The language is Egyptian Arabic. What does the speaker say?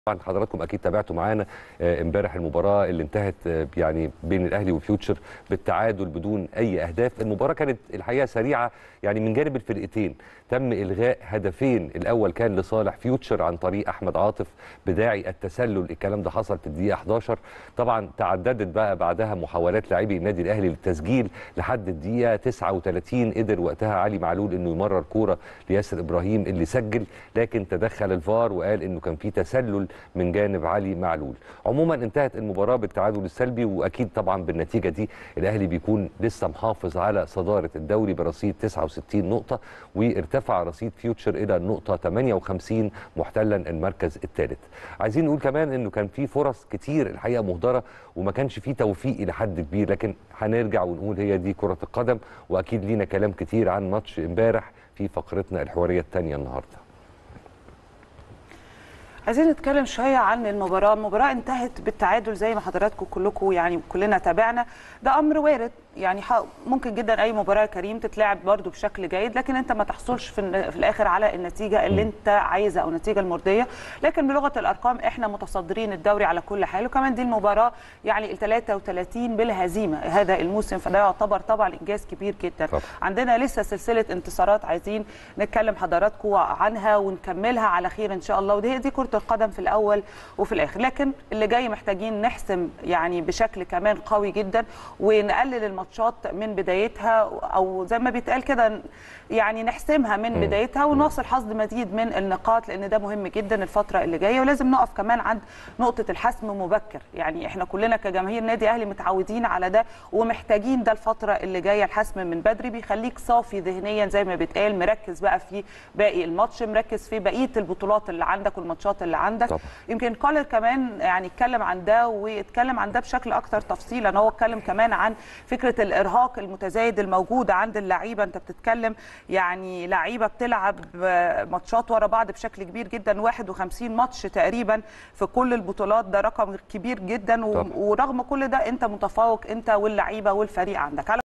طبعا حضراتكم اكيد تابعتوا معانا آه، امبارح المباراه اللي انتهت آه، يعني بين الاهلي وفيوتشر بالتعادل بدون اي اهداف المباراه كانت الحقيقه سريعه يعني من جانب الفرقتين تم الغاء هدفين الاول كان لصالح فيوتشر عن طريق احمد عاطف بداعي التسلل الكلام ده حصل في الدقيقه 11 طبعا تعددت بقى بعدها محاولات لاعبي النادي الاهلي للتسجيل لحد الدقيقه 39 قدر وقتها علي معلول انه يمرر كوره لياسر ابراهيم اللي سجل لكن تدخل الفار وقال انه كان في تسلل من جانب علي معلول عموما انتهت المباراه بالتعادل السلبي واكيد طبعا بالنتيجه دي الاهلي بيكون لسه محافظ على صداره الدوري برصيد 69 نقطه وارتفع رصيد فيوتشر الى النقطه 58 محتلا المركز الثالث عايزين نقول كمان انه كان في فرص كتير الحقيقه مهدره وما كانش في توفيق الى حد كبير لكن هنرجع ونقول هي دي كره القدم واكيد لينا كلام كتير عن ماتش امبارح في فقرتنا الحواريه الثانيه النهارده عايزين نتكلم شويه عن المباراه المباراه انتهت بالتعادل زي ما حضراتكم كلكم يعني كلنا تابعنا ده امر وارد يعني ح- ممكن جدا اي مباراه يا كريم تتلعب برده بشكل جيد لكن انت ما تحصلش في, الن- في الاخر على النتيجه اللي انت عايزها او النتيجه المرضيه لكن بلغه الارقام احنا متصدرين الدوري على كل حال وكمان دي المباراه يعني ال 33 بالهزيمه هذا الموسم فده يعتبر طبعا انجاز كبير جدا طبعا. عندنا لسه سلسله انتصارات عايزين نتكلم حضراتكم عنها ونكملها على خير ان شاء الله ودي دي كره القدم في الاول وفي الاخر لكن اللي جاي محتاجين نحسم يعني بشكل كمان قوي جدا ونقلل الماتشات من بدايتها او زي ما بيتقال كده يعني نحسمها من بدايتها ونواصل حصد مزيد من النقاط لان ده مهم جدا الفتره اللي جايه ولازم نقف كمان عند نقطه الحسم مبكر يعني احنا كلنا كجماهير نادي اهلي متعودين على ده ومحتاجين ده الفتره اللي جايه الحسم من بدري بيخليك صافي ذهنيا زي ما بيتقال مركز بقى في باقي الماتش مركز في بقيه البطولات اللي عندك والماتشات اللي عندك طبعا. يمكن كولر كمان يعني اتكلم عن ده واتكلم عن ده بشكل اكتر تفصيلا هو اتكلم كمان عن فكره الارهاق المتزايد الموجود عند اللعيبه انت بتتكلم يعني لعيبه بتلعب آه، ماتشات ورا بعض بشكل كبير جدا 51 ماتش تقريبا في كل البطولات ده رقم كبير جدا و- طبعا. ورغم كل ده انت متفوق انت واللعيبه والفريق عندك على